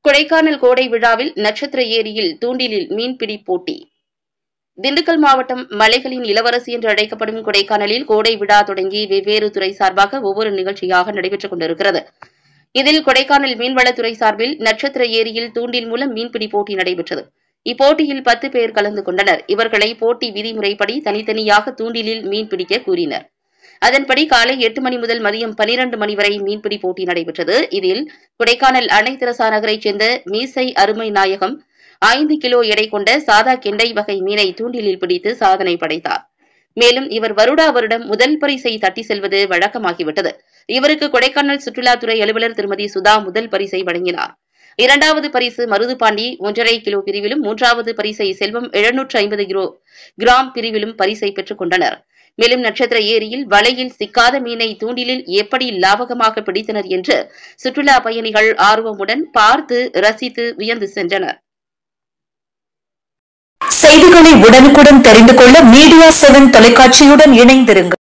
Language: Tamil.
கொடைக்கானல் கோடை விழாவில் நட்சத்திர ஏரியில் தூண்டிலில் மீன்பிடி போட்டி திண்டுக்கல் மாவட்டம் மலைகளின் இளவரசி என்று அழைக்கப்படும் கொடைக்கானலில் கோடை விழா தொடங்கி வெவ்வேறு துறை சார்பாக ஒவ்வொரு நிகழ்ச்சியாக நடைபெற்றுக் கொண்டிருக்கிறது இதில் கொடைக்கானல் மீன்வளத்துறை சார்பில் நட்சத்திர ஏரியில் தூண்டில் மூலம் மீன்பிடி போட்டி நடைபெற்றது இப்போட்டியில் பத்து பேர் கலந்து கொண்டனர் இவர்களை போட்டி விதிமுறைப்படி தனித்தனியாக தூண்டிலில் மீன்பிடிக்க கூறினர் அதன்படி காலை எட்டு மணி முதல் மதியம் பனிரண்டு மணி வரை மீன்பிடி போட்டி நடைபெற்றது இதில் கொடைக்கானல் அன்னை தெரசா நகரைச் சேர்ந்த மீசை அருமை நாயகம் ஐந்து கிலோ எடை கொண்ட சாதா கெண்டை வகை மீனை தூண்டிலில் பிடித்து சாதனை படைத்தார் மேலும் இவர் வருடா வருடம் முதல் பரிசை தட்டி செல்வது வழக்கமாகிவிட்டது இவருக்கு கொடைக்கானல் சுற்றுலாத்துறை அலுவலர் திருமதி சுதா முதல் பரிசை வழங்கினார் இரண்டாவது பரிசு மருதுபாண்டி ஒன்றரை கிலோ பிரிவிலும் மூன்றாவது பரிசை செல்வம் எழுநூற்று ஐம்பது கிலோ கிராம் பிரிவிலும் பரிசை பெற்றுக் கொண்டனர் மேலும் நட்சத்திர ஏரியில் வலையில் சிக்காத மீனை தூண்டிலில் எப்படி லாபகமாக பிடித்தனர் என்று சுற்றுலா பயணிகள் ஆர்வமுடன் பார்த்து ரசித்து வியந்து சென்றனர் செய்திகளை உடனுக்குடன் தெரிந்து கொள்ள மீடியா செவன் தொலைக்காட்சியுடன் இணைந்திருங்கள்